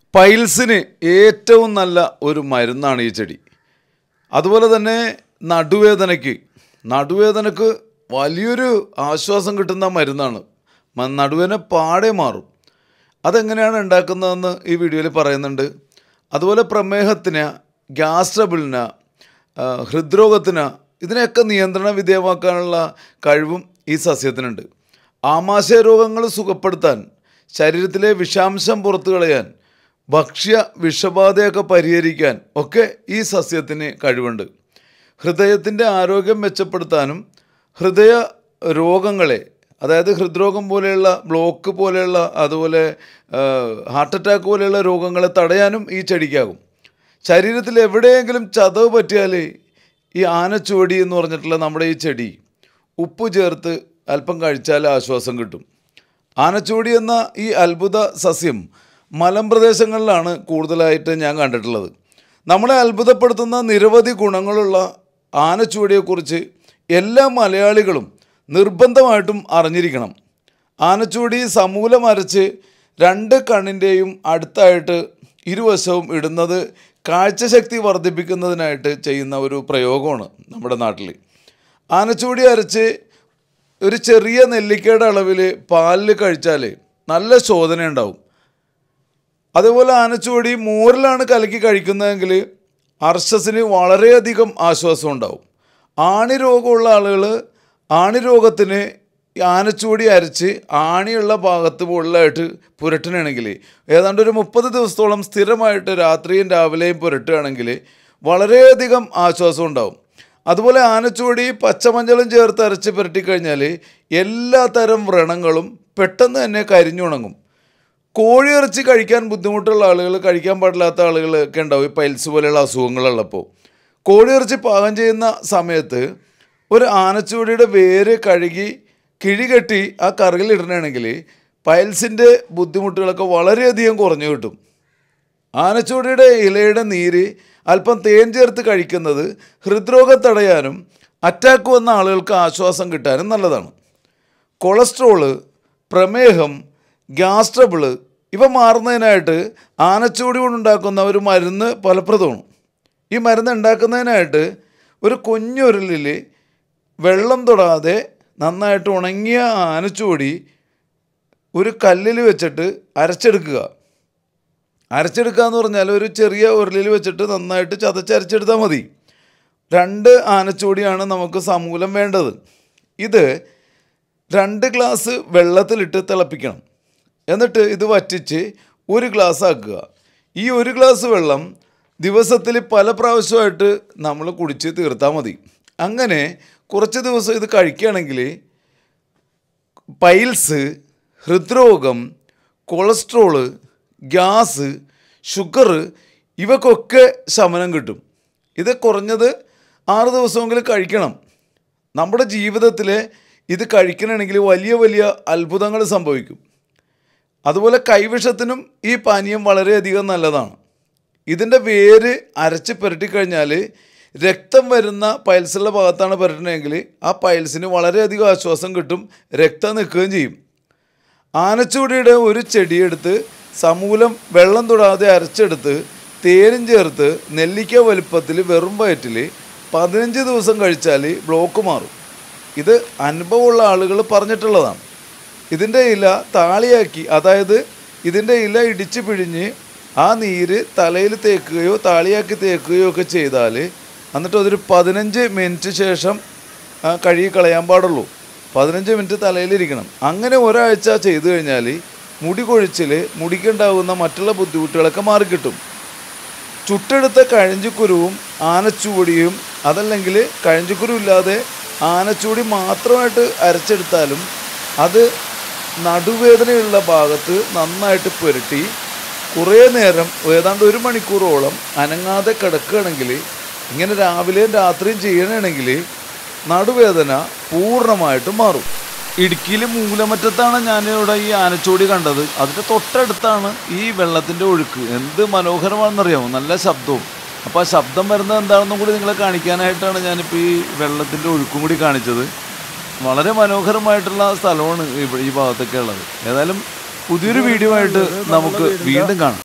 പൈൽസിന് ഏറ്റവും നല്ല ഒരു മരുന്നാണ് ഈ ചെടി അതുപോലെ തന്നെ നടുവേദനയ്ക്ക് നടുവേദനക്ക് വലിയൊരു ആശ്വാസം കിട്ടുന്ന മരുന്നാണ് മ- നടുവേദന പാടെ മാറും അതെങ്ങനെയാണ് ഉണ്ടാക്കുന്നതെന്ന് ഈ വീഡിയോയിൽ പറയുന്നുണ്ട് അതുപോലെ പ്രമേഹത്തിന് ഗ്യാസ് ട്രബിളിന് ആ, ഹൃദ്രോഗത്തിന് ഇതിനെയൊക്കെ നിയന്ത്രണ വിധേയമാക്കാനുള്ള കഴിവും ഈ സസ്യത്തിനുണ്ട് ആമാശയ രോഗങ്ങൾ സുഖപ്പെടുത്താൻ ശരീരത്തിലെ വിഷാംശം പുറത്തു കളയാൻ ഭക്ഷ്യ വിഷബാധയൊക്കെ പരിഹരിക്കാൻ ഒക്കെ ഈ സസ്യത്തിന് കഴിവുണ്ട് ഹൃദയത്തിൻ്റെ ആരോഗ്യം മെച്ചപ്പെടുത്താനും ഹൃദയ രോഗങ്ങളെ അതായത് ഹൃദ്രോഗം പോലെയുള്ള ബ്ലോക്ക് പോലെയുള്ള അതുപോലെ ഹാർട്ട് അറ്റാക്ക് പോലെയുള്ള രോഗങ്ങളെ തടയാനും ഈ ചെടിക്കാകും ശരീരത്തിൽ എവിടെയെങ്കിലും ചതവ് പറ്റിയാൽ ഈ ആനച്ചുവടി എന്ന് പറഞ്ഞിട്ടുള്ള നമ്മുടെ ഈ ചെടി ഉപ്പ് ചേർത്ത് അല്പം കഴിച്ചാൽ ആശ്വാസം കിട്ടും ആനച്ചുവടി എന്ന ഈ അത്ഭുത സസ്യം മലമ്പ്രദേശങ്ങളിലാണ് കൂടുതലായിട്ട് ഞാൻ കണ്ടിട്ടുള്ളത് നമ്മളെ അത്ഭുതപ്പെടുത്തുന്ന നിരവധി ഗുണങ്ങളുള്ള ആനച്ചുവടിയെക്കുറിച്ച് എല്ലാ മലയാളികളും നിർബന്ധമായിട്ടും അറിഞ്ഞിരിക്കണം ആനച്ചുവടി സമൂലം അരച്ച് രണ്ട് കണ്ണിൻ്റെയും അടുത്തായിട്ട് ഇരുവശവും ഇടുന്നത് കാഴ്ചശക്തി വർദ്ധിപ്പിക്കുന്നതിനായിട്ട് ചെയ്യുന്ന ഒരു പ്രയോഗമാണ് നമ്മുടെ നാട്ടിൽ ആനച്ചുവടി അരച്ച് ഒരു ചെറിയ നെല്ലിക്കയുടെ അളവിൽ പാലിൽ കഴിച്ചാൽ നല്ല ശോധന ഉണ്ടാവും അതുപോലെ ആനച്ചുവടി മോരിലാണ് കലക്കി കഴിക്കുന്നതെങ്കിൽ അർശസിന് വളരെയധികം ആശ്വാസം ഉണ്ടാവും ആണി രോഗമുള്ള ആളുകൾ ആണി രോഗത്തിന് ഈ ആനച്ചുവടി അരച്ച് ആണിയുള്ള ഭാഗത്ത് മുകളിലായിട്ട് പുരട്ടണമെങ്കിൽ ഏതാണ്ട് ഒരു മുപ്പത് ദിവസത്തോളം സ്ഥിരമായിട്ട് രാത്രിയും രാവിലെയും പുരട്ടുകയാണെങ്കിൽ വളരെയധികം ആശ്വാസം ഉണ്ടാവും അതുപോലെ ആനച്ചുവടി പച്ചമഞ്ഞളും ചേർത്ത് അരച്ച് പുരട്ടിക്കഴിഞ്ഞാൽ എല്ലാ തരം വ്രണങ്ങളും പെട്ടെന്ന് തന്നെ കരിഞ്ഞുണങ്ങും കോഴിയിറച്ചി കഴിക്കാൻ ബുദ്ധിമുട്ടുള്ള ആളുകൾ കഴിക്കാൻ പാടില്ലാത്ത ആളുകളൊക്കെ ഉണ്ടാവും ഈ പൈൽസ് പോലെയുള്ള അസുഖങ്ങളുള്ളപ്പോൾ കോഴിയിറച്ചി പാകം ചെയ്യുന്ന സമയത്ത് ഒരു ആനച്ചുവടിയുടെ വേര് കഴുകി കിഴി കെട്ടി ആ കറിയിൽ ഇടണമെങ്കിൽ പൈൽസിൻ്റെ ബുദ്ധിമുട്ടുകളൊക്കെ വളരെയധികം കുറഞ്ഞു കിട്ടും ആനച്ചൂടിയുടെ ഇലയുടെ നീര് അല്പം തേൻ ചേർത്ത് കഴിക്കുന്നത് ഹൃദ്രോഗം തടയാനും അറ്റാക്ക് വന്ന ആളുകൾക്ക് ആശ്വാസം കിട്ടാനും നല്ലതാണ് കൊളസ്ട്രോള് പ്രമേഹം ഗ്യാസ് ട്രബിള് ഇവ മാറുന്നതിനായിട്ട് ആനച്ചൂടി കൊണ്ടുണ്ടാക്കുന്ന ഒരു മരുന്ന് ഫലപ്രദമാണ് ഈ മരുന്ന് ഉണ്ടാക്കുന്നതിനായിട്ട് ഒരു കുഞ്ഞുരുളിൽ വെള്ളം തൊടാതെ നന്നായിട്ട് ഉണങ്ങിയ ആനച്ചൂടി ഒരു കല്ലിൽ വെച്ചിട്ട് അരച്ചെടുക്കുക അരച്ചെടുക്കുക എന്ന് പറഞ്ഞാൽ ഒരു ചെറിയ ഉരുളിൽ വെച്ചിട്ട് നന്നായിട്ട് ചതച്ച് അരച്ചെടുത്താൽ മതി രണ്ട് ആനച്ചൂടിയാണ് നമുക്ക് സമൂലം വേണ്ടത് ഇത് രണ്ട് ഗ്ലാസ് വെള്ളത്തിലിട്ട് തിളപ്പിക്കണം എന്നിട്ട് ഇത് വറ്റിച്ച് ഒരു ഗ്ലാസ് ആക്കുക ഈ ഒരു ഗ്ലാസ് വെള്ളം ദിവസത്തിൽ പല പ്രാവശ്യമായിട്ട് നമ്മൾ കുടിച്ച് തീർത്താൽ മതി അങ്ങനെ കുറച്ച് ദിവസം ഇത് കഴിക്കുകയാണെങ്കിൽ പൈൽസ് ഹൃദ്രോഗം കൊളസ്ട്രോള് ഗ്യാസ് ഷുഗർ ഇവക്കൊക്കെ ശമനം കിട്ടും ഇത് കുറഞ്ഞത് ആറ് ദിവസമെങ്കിലും കഴിക്കണം നമ്മുടെ ജീവിതത്തിൽ ഇത് കഴിക്കണമെങ്കിൽ വലിയ വലിയ അത്ഭുതങ്ങൾ സംഭവിക്കും അതുപോലെ കൈവിഷത്തിനും ഈ പാനീയം വളരെയധികം നല്ലതാണ് ഇതിൻ്റെ വേര് അരച്ച് പുരട്ടിക്കഴിഞ്ഞാൽ രക്തം വരുന്ന പൈൽസുള്ള ഭാഗത്താണ് പുരട്ടണമെങ്കിൽ ആ പൈൽസിന് വളരെയധികം ആശ്വാസം കിട്ടും രക്തം നിൽക്കുകയും ചെയ്യും ആനച്ചൂടിയുടെ ഒരു ചെടിയെടുത്ത് സമൂലം വെള്ളം തൊടാതെ അരച്ചെടുത്ത് തേനും ചേർത്ത് നെല്ലിക്ക വലുപ്പത്തിൽ വെറും വയറ്റിൽ പതിനഞ്ച് ദിവസം കഴിച്ചാൽ ബ്ലോക്ക് മാറും ഇത് അനുഭവമുള്ള ആളുകൾ പറഞ്ഞിട്ടുള്ളതാണ് ഇതിൻ്റെ ഇല താളിയാക്കി അതായത് ഇതിൻ്റെ ഇല ഇടിച്ച് പിഴിഞ്ഞ് ആ നീര് തലയിൽ തേക്കുകയോ താളിയാക്കി തേക്കുകയോ ഒക്കെ ചെയ്താൽ എന്നിട്ട് അതൊരു പതിനഞ്ച് മിനിറ്റ് ശേഷം ആ, കഴുകി കളയാൻ പാടുള്ളൂ പതിനഞ്ച് മിനിറ്റ് തലയിലിരിക്കണം അങ്ങനെ ഒരാഴ്ച ചെയ്തു കഴിഞ്ഞാൽ മുടി കൊഴിച്ചിൽ മുടിക്കുണ്ടാകുന്ന മറ്റുള്ള ബുദ്ധിമുട്ടുകളൊക്കെ മാറിക്കിട്ടും ചുട്ടെടുത്ത കഴഞ്ചിക്കുരുവും ആനച്ചൂടിയും അതല്ലെങ്കിൽ കഴഞ്ചിക്കുരു ഇല്ലാതെ ആനച്ചൂടി മാത്രമായിട്ട് അരച്ചെടുത്താലും അത് നടുവേദനയുള്ള ഭാഗത്ത് നന്നായിട്ട് പുരട്ടി കുറേ നേരം ഏതാണ്ട് ഒരു മണിക്കൂറോളം അനങ്ങാതെ കിടക്കുകയാണെങ്കിൽ ഇങ്ങനെ രാവിലെയും രാത്രിയും ചെയ്യണമെങ്കിൽ നടുവേദന പൂർണ്ണമായിട്ടും മാറും ഇടുക്കിയിൽ മൂലമറ്റത്താണ് ഞാനിവിടെ ഈ ആനച്ചോടി കണ്ടത് അതിൻ്റെ തൊട്ടടുത്താണ് ഈ വെള്ളത്തിൻ്റെ ഒഴുക്ക് എന്ത് മനോഹരമാണെന്നറിയാമോ നല്ല ശബ്ദവും അപ്പോൾ ആ ശബ്ദം വരുന്നത് എന്താണെന്നും കൂടി നിങ്ങളെ കാണിക്കാനായിട്ടാണ് ഞാനിപ്പോൾ ഈ വെള്ളത്തിൻ്റെ ഒഴുക്കും കൂടി കാണിച്ചത് വളരെ മനോഹരമായിട്ടുള്ള സ്ഥലമാണ് ഇവിടെ ഈ ഭാഗത്തൊക്കെ ഉള്ളത് ഏതായാലും പുതിയൊരു വീഡിയോ ആയിട്ട് നമുക്ക് വീണ്ടും കാണാം